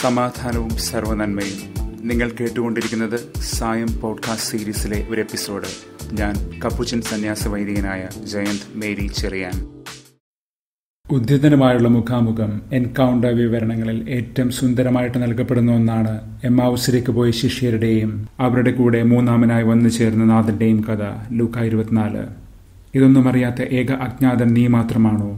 സമാധാനവും സർവനന്മയും നിങ്ങൾ കേട്ടുകൊണ്ടിരിക്കുന്നത് സായം പോഡ്കാസ്റ്റ് സീരീസിലെ ഒരു എപ്പിസോഡ് ഞാൻ കപ്പുച്ചൻ സന്യാസ വൈദികനായ ജയന്ത് മേരി ചെറിയാൻ ഉദ്യതനുമായുള്ള മുഖാമുഖം എൻകൗണ്ടർ വിവരണങ്ങളിൽ ഏറ്റവും സുന്ദരമായിട്ട് നൽകപ്പെടുന്ന ഒന്നാണ് എമ്മാവുസിലേക്ക് പോയ ശിഷ്യരുടെയും അവരുടെ കൂടെ മൂന്നാമനായി വന്നു ചേർന്ന നാഥന്റെയും കഥ ലൂക്ക ഇരുപത്തിനാല് ഇതൊന്നും അറിയാത്ത ഏക അജ്ഞാതൻ നീ മാത്രമാണോ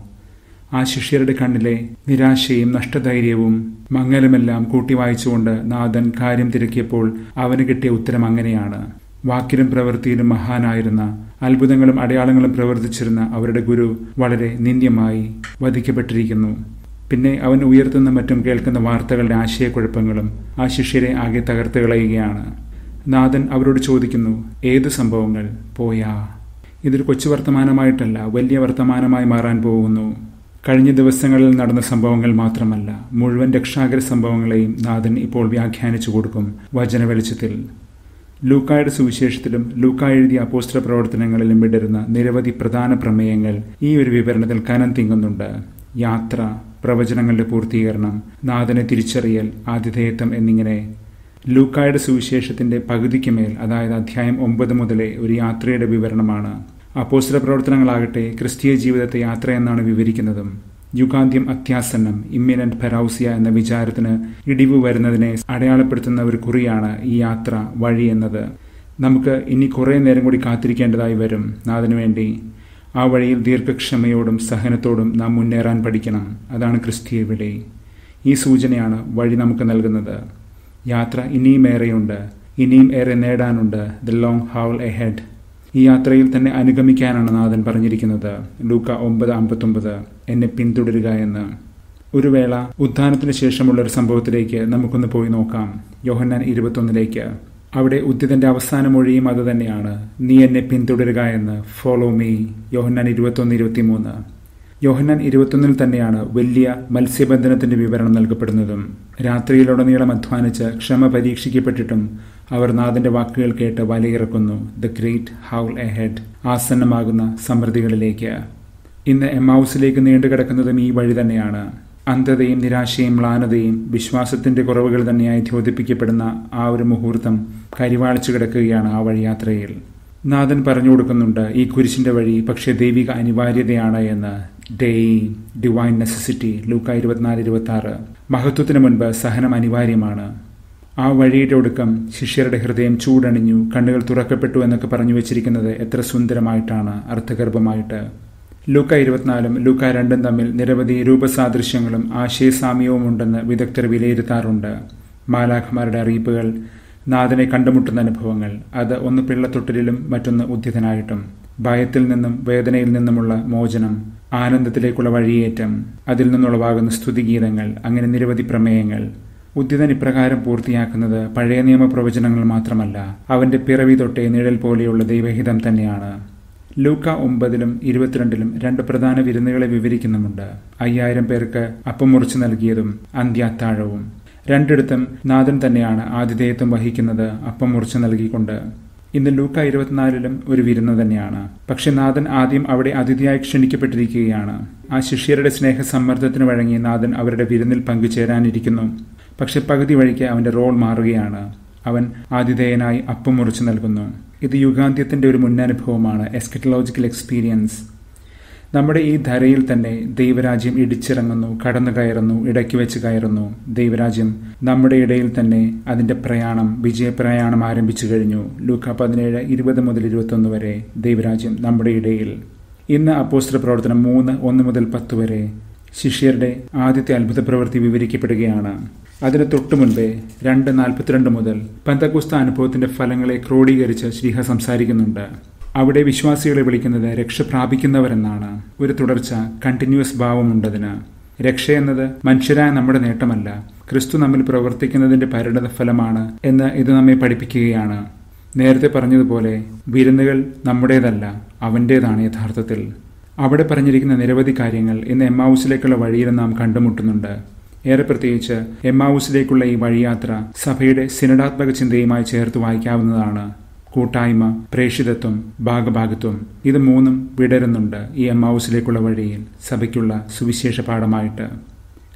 ആ ശിഷ്യരുടെ കണ്ണിലെ നിരാശയും നഷ്ടധൈര്യവും മങ്ങലുമെല്ലാം കൂട്ടി വായിച്ചുകൊണ്ട് നാഥൻ കാര്യം തിരക്കിയപ്പോൾ അവന് കിട്ടിയ ഉത്തരം അങ്ങനെയാണ് വാക്കിലും പ്രവൃത്തിയിലും മഹാനായിരുന്ന അത്ഭുതങ്ങളും അടയാളങ്ങളും പ്രവർത്തിച്ചിരുന്ന അവരുടെ ഗുരു വളരെ നിന്ദ്യമായി വധിക്കപ്പെട്ടിരിക്കുന്നു പിന്നെ അവൻ ഉയർത്തുന്ന മറ്റും കേൾക്കുന്ന വാർത്തകളുടെ ആശയക്കുഴപ്പങ്ങളും ആ ശിഷ്യരെ ആകെ തകർത്ത് കളയുകയാണ് നാഥൻ അവരോട് ചോദിക്കുന്നു ഏത് സംഭവങ്ങൾ പോയാ ഇതൊരു കൊച്ചു വർത്തമാനമായിട്ടല്ല വലിയ വർത്തമാനമായി മാറാൻ പോകുന്നു കഴിഞ്ഞ ദിവസങ്ങളിൽ നടന്ന സംഭവങ്ങൾ മാത്രമല്ല മുഴുവൻ രക്ഷാകര സംഭവങ്ങളെയും നാഥൻ ഇപ്പോൾ വ്യാഖ്യാനിച്ചു കൊടുക്കും വചന വെളിച്ചത്തിൽ ലൂക്കായുടെ സുവിശേഷത്തിലും ലൂക്ക എഴുതിയ അപ്പോസ്റ്റർ പ്രവർത്തനങ്ങളിലും വിടരുന്ന നിരവധി പ്രധാന പ്രമേയങ്ങൾ ഈ ഒരു വിവരണത്തിൽ കനം തിങ്ങുന്നുണ്ട് യാത്ര പ്രവചനങ്ങളുടെ പൂർത്തീകരണം നാഥനെ തിരിച്ചറിയൽ ആതിഥേയത്വം എന്നിങ്ങനെ ലൂക്കായുടെ സുവിശേഷത്തിന്റെ പകുതിക്ക് മേൽ അതായത് അധ്യായം ഒമ്പത് മുതലേ ഒരു യാത്രയുടെ വിവരണമാണ് അപ്പോസ്റ്റല പ്രവർത്തനങ്ങളാകട്ടെ ക്രിസ്തീയ ജീവിതത്തെ യാത്ര എന്നാണ് വിവരിക്കുന്നതും യുഗാന്ത്യം അത്യാസന്നം ഇമ്മിനന്റ് ഫെറൌസിയ എന്ന വിചാരത്തിന് ഇടിവ് വരുന്നതിനെ അടയാളപ്പെടുത്തുന്ന ഒരു കുറിയാണ് ഈ യാത്ര വഴി എന്നത് നമുക്ക് ഇനി കുറേ നേരം കൂടി കാത്തിരിക്കേണ്ടതായി വരും നാതിനു വേണ്ടി ആ വഴിയിൽ ദീർഘക്ഷമയോടും സഹനത്തോടും നാം മുന്നേറാൻ പഠിക്കണം അതാണ് ക്രിസ്തീയ വിളി ഈ സൂചനയാണ് വഴി നമുക്ക് നൽകുന്നത് യാത്ര ഇനിയും ഏറെയുണ്ട് ഇനിയും ഏറെ നേടാനുണ്ട് the long haul ahead ഈ യാത്രയിൽ തന്നെ അനുഗമിക്കാനാണ് നാഥൻ പറഞ്ഞിരിക്കുന്നത് ലൂക്ക ഒമ്പത് അമ്പത്തൊമ്പത് എന്നെ പിന്തുടരുക എന്ന് ഒരു വേള ഉത്ഥാനത്തിന് ശേഷമുള്ള ഒരു സംഭവത്തിലേക്ക് നമുക്കൊന്ന് പോയി നോക്കാം യോഹന്നാൻ ഇരുപത്തൊന്നിലേക്ക് അവിടെ ഉദ്യതന്റെ അവസാന മൊഴിയും അത് തന്നെയാണ് നീ എന്നെ പിന്തുടരുക എന്ന് ഫോളോ മീ യോഹന്നാൻ ഇരുപത്തൊന്ന് ഇരുപത്തിമൂന്ന് യോഹന്നാൻ ഇരുപത്തൊന്നിൽ തന്നെയാണ് വലിയ മത്സ്യബന്ധനത്തിന്റെ വിവരണം നൽകപ്പെടുന്നതും രാത്രിയിലുടനീളം അധ്വാനിച്ച് ക്ഷമ പരീക്ഷിക്കപ്പെട്ടിട്ടും അവർ നാഥന്റെ വാക്കുകൾ കേട്ട് വലയിറക്കുന്നു the great haul ahead ആസന്നമാകുന്ന സമൃദ്ധികളിലേക്ക് ഇന്ന് എമ്മൗസിലേക്ക് നീണ്ടുകിടക്കുന്നതും ഈ വഴി തന്നെയാണ് അന്ധതയും നിരാശയും മ്ലാനതയും വിശ്വാസത്തിന്റെ കുറവുകൾ തന്നെയായി ദ്യോതിപ്പിക്കപ്പെടുന്ന ആ ഒരു മുഹൂർത്തം കരിവാളിച്ചു കിടക്കുകയാണ് ആ വഴിയാത്രയിൽ നാഥൻ പറഞ്ഞു കൊടുക്കുന്നുണ്ട് ഈ കുരിശിന്റെ വഴി പക്ഷേ ദൈവിക അനിവാര്യതയാണ് എന്ന് ഡേ ഡിവൈൻ നെസസിറ്റി ലൂക്ക ഇരുപത്തിനാല് ഇരുപത്തി ആറ് മഹത്വത്തിന് മുൻപ് സഹനം അനിവാര്യമാണ് ആ വഴിയുടെ ഒടുക്കം ശിഷ്യരുടെ ഹൃദയം ചൂടണിഞ്ഞു കണ്ണുകൾ തുറക്കപ്പെട്ടു എന്നൊക്കെ പറഞ്ഞു വെച്ചിരിക്കുന്നത് എത്ര സുന്ദരമായിട്ടാണ് അർത്ഥഗർഭമായിട്ട് ലൂക്ക ഇരുപത്തിനാലും ലൂക്ക രണ്ടും തമ്മിൽ നിരവധി രൂപസാദൃശ്യങ്ങളും ആശയസാമ്യവും ഉണ്ടെന്ന് വിദഗ്ധർ വിലയിരുത്താറുണ്ട് മാലാഖമാരുടെ അറിയിപ്പുകൾ നാഥനെ കണ്ടുമുട്ടുന്ന അനുഭവങ്ങൾ അത് ഒന്ന് പിള്ളത്തൊട്ടിലും മറ്റൊന്ന് ഉദ്യതനായിട്ടും ഭയത്തിൽ നിന്നും വേദനയിൽ നിന്നുമുള്ള മോചനം ആനന്ദത്തിലേക്കുള്ള വഴിയേറ്റം അതിൽ നിന്നുളവാകുന്ന സ്തുതിഗീതങ്ങൾ അങ്ങനെ നിരവധി പ്രമേയങ്ങൾ ഉദ്യതൻ ഇപ്രകാരം പൂർത്തിയാക്കുന്നത് പഴയ നിയമ പ്രവചനങ്ങൾ മാത്രമല്ല അവന്റെ പിറവി തൊട്ടേ നിഴൽ പോലെയുള്ള ദൈവഹിതം തന്നെയാണ് ലൂക്ക ഒമ്പതിലും ഇരുപത്തിരണ്ടിലും രണ്ട് പ്രധാന വിരുന്നുകളെ വിവരിക്കുന്നുമുണ്ട് അയ്യായിരം പേർക്ക് അപ്പം മുറിച്ചു നൽകിയതും അന്ത്യാത്താഴവും രണ്ടിടത്തും നാഥൻ തന്നെയാണ് ആതിഥേയത്വം വഹിക്കുന്നത് അപ്പം മുറിച്ചു നൽകിക്കൊണ്ട് ഇന്ന് ലൂക്ക ഇരുപത്തിനാലിലും ഒരു വിരുന്ന് തന്നെയാണ് പക്ഷെ നാഥൻ ആദ്യം അവിടെ അതിഥിയായി ക്ഷണിക്കപ്പെട്ടിരിക്കുകയാണ് ആ ശിഷ്യരുടെ സ്നേഹ സമ്മർദ്ദത്തിന് വഴങ്ങി നാഥൻ അവരുടെ വിരുന്നിൽ പങ്കുചേരാനിരിക്കുന്നു പക്ഷെ പകുതി വഴിക്ക് അവന്റെ റോൾ മാറുകയാണ് അവൻ ആതിഥേയനായി അപ്പം മുറിച്ചു നൽകുന്നു ഇത് യുഗാന്ത്യത്തിന്റെ ഒരു മുന്നനുഭവമാണ് എസ്കറ്റലോജിക്കൽ എക്സ്പീരിയൻസ് നമ്മുടെ ഈ ധരയിൽ തന്നെ ദൈവരാജ്യം ഇടിച്ചിറങ്ങുന്നു കടന്നു കയറുന്നു ഇടയ്ക്ക് വെച്ച് കയറുന്നു ദൈവരാജ്യം നമ്മുടെ ഇടയിൽ തന്നെ അതിന്റെ പ്രയാണം വിജയപ്രയാണം ആരംഭിച്ചു കഴിഞ്ഞു ലൂക്ക പതിനേഴ് ഇരുപത് മുതൽ ഇരുപത്തൊന്ന് വരെ ദൈവരാജ്യം നമ്മുടെ ഇടയിൽ ഇന്ന് അപ്പോസ്റ്റർ പ്രവർത്തനം മൂന്ന് ഒന്ന് മുതൽ പത്ത് വരെ ശിഷ്യരുടെ ആദ്യത്തെ അത്ഭുത പ്രവൃത്തി വിവരിക്കപ്പെടുകയാണ് അതിന് തൊട്ടു മുൻപേ രണ്ട് നാൽപ്പത്തിരണ്ട് മുതൽ പന്തകുസ്ത അനുഭവത്തിന്റെ ഫലങ്ങളെ ക്രോഡീകരിച്ച് ശ്രീഹ സംസാരിക്കുന്നുണ്ട് അവിടെ വിശ്വാസികളെ വിളിക്കുന്നത് രക്ഷ പ്രാപിക്കുന്നവരെന്നാണ് ഒരു തുടർച്ച കണ്ടിന്യൂസ് ഭാവമുണ്ടതിന് രക്ഷ എന്നത് മനുഷ്യരായ നമ്മുടെ നേട്ടമല്ല ക്രിസ്തു നമ്മിൽ പ്രവർത്തിക്കുന്നതിന്റെ പരിണത ഫലമാണ് എന്ന് ഇത് നമ്മെ പഠിപ്പിക്കുകയാണ് നേരത്തെ പറഞ്ഞതുപോലെ വിരുന്നുകൾ നമ്മുടേതല്ല അവൻ്റേതാണ് യഥാർത്ഥത്തിൽ അവിടെ പറഞ്ഞിരിക്കുന്ന നിരവധി കാര്യങ്ങൾ ഇന്ന് എമ്മാവൂസിലേക്കുള്ള വഴിയിൽ നാം കണ്ടുമുട്ടുന്നുണ്ട് ഏറെ പ്രത്യേകിച്ച് എമ്മാവൂസിലേക്കുള്ള ഈ വഴിയാത്ര സഭയുടെ സിനഡാത്മക ചിന്തയുമായി ചേർത്ത് വായിക്കാവുന്നതാണ് കൂട്ടായ്മ പ്രേഷിതത്വം ഭാഗഭാഗത്വം ഇത് മൂന്നും വിടരുന്നുണ്ട് ഈ എമ്മാവൂസിലേക്കുള്ള വഴിയിൽ സഭയ്ക്കുള്ള സുവിശേഷ പാഠമായിട്ട്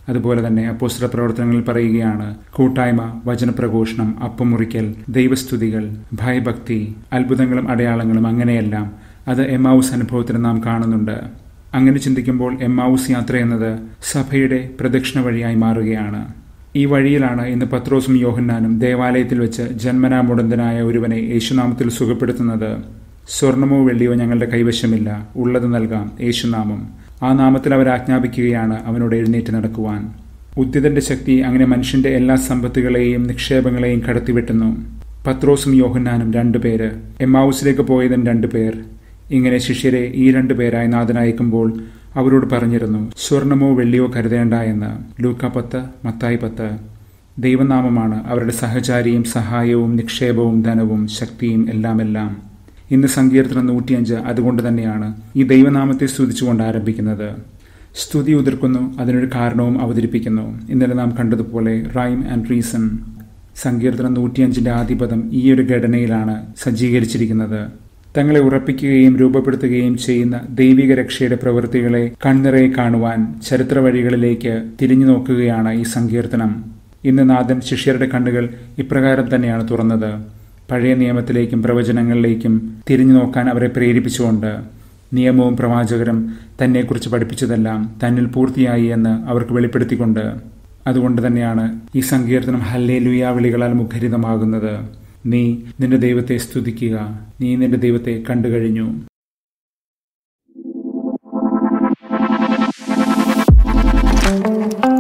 അതുപോലെ തന്നെ അപ്പോസ്തല പ്രവർത്തനങ്ങളിൽ പറയുകയാണ് കൂട്ടായ്മ വചനപ്രഘോഷണം അപ്പമുറിക്കൽ ദൈവസ്തുതികൾ ഭയഭക്തി അത്ഭുതങ്ങളും അടയാളങ്ങളും അങ്ങനെയെല്ലാം അത് എമാവുസ് അനുഭവത്തിൽ നാം കാണുന്നുണ്ട് അങ്ങനെ ചിന്തിക്കുമ്പോൾ എമ്മാവുസ് യാത്ര എന്നത് സഭയുടെ പ്രദക്ഷിണ വഴിയായി മാറുകയാണ് ഈ വഴിയിലാണ് ഇന്ന് പത്രോസും യോഹന്നാനും ദേവാലയത്തിൽ വെച്ച് ജന്മനാ മുടന്തനായ ഒരുവനെ യേശുനാമത്തിൽ സുഖപ്പെടുത്തുന്നത് സ്വർണമോ വെള്ളിയോ ഞങ്ങളുടെ കൈവശമില്ല ഉള്ളത് നൽകാം യേശുനാമം ആ നാമത്തിൽ അവർ ആജ്ഞാപിക്കുകയാണ് അവനോട് എഴുന്നേറ്റ് നടക്കുവാൻ ഉദ്യതന്റെ ശക്തി അങ്ങനെ മനുഷ്യന്റെ എല്ലാ സമ്പത്തുകളെയും നിക്ഷേപങ്ങളെയും കടത്തിവെട്ടുന്നു പത്രോസും യോഹന്നാനും രണ്ടുപേര് എമ്മാവുസിലേക്ക് പോയതും രണ്ടുപേർ ഇങ്ങനെ ശിഷ്യരെ ഈ രണ്ടു പേരായി നാഥനയക്കുമ്പോൾ അവരോട് പറഞ്ഞിരുന്നു സ്വർണമോ വെള്ളിയോ കരുതേണ്ട എന്ന് ലൂക്ക പത്ത് മത്തായി പത്ത് ദൈവനാമമാണ് അവരുടെ സഹചാരിയും സഹായവും നിക്ഷേപവും ധനവും ശക്തിയും എല്ലാമെല്ലാം ഇന്ന് സങ്കീർത്തനം നൂറ്റിയഞ്ച് അതുകൊണ്ട് തന്നെയാണ് ഈ ദൈവനാമത്തെ സ്തുതിച്ചുകൊണ്ട് ആരംഭിക്കുന്നത് സ്തുതി ഉതിർക്കുന്നു അതിനൊരു കാരണവും അവതരിപ്പിക്കുന്നു ഇന്നലെ നാം കണ്ടതുപോലെ റൈം ആൻഡ് റീസൺ സങ്കീർത്തനം നൂറ്റിയഞ്ചിന്റെ ആധിപതം ഈ ഒരു ഘടനയിലാണ് സജ്ജീകരിച്ചിരിക്കുന്നത് തങ്ങളെ ഉറപ്പിക്കുകയും രൂപപ്പെടുത്തുകയും ചെയ്യുന്ന ദൈവിക രക്ഷയുടെ പ്രവൃത്തികളെ കൺനിറയെ കാണുവാൻ ചരിത്ര വഴികളിലേക്ക് തിരിഞ്ഞു നോക്കുകയാണ് ഈ സങ്കീർത്തനം ഇന്ന് നാഥൻ ശിഷ്യരുടെ കണ്ണുകൾ ഇപ്രകാരം തന്നെയാണ് തുറന്നത് പഴയ നിയമത്തിലേക്കും പ്രവചനങ്ങളിലേക്കും തിരിഞ്ഞു നോക്കാൻ അവരെ പ്രേരിപ്പിച്ചുകൊണ്ട് നിയമവും പ്രവാചകരും തന്നെക്കുറിച്ച് പഠിപ്പിച്ചതെല്ലാം തന്നിൽ പൂർത്തിയായി എന്ന് അവർക്ക് വെളിപ്പെടുത്തിക്കൊണ്ട് അതുകൊണ്ട് തന്നെയാണ് ഈ സങ്കീർത്തനം ഹല്ലേ ലുയാ വിളികളാൽ മുഖരിതമാകുന്നത് നീ നിന്റെ ദൈവത്തെ സ്തുതിക്കുക നീ നിന്റെ ദൈവത്തെ കണ്ടു കഴിഞ്ഞു thank you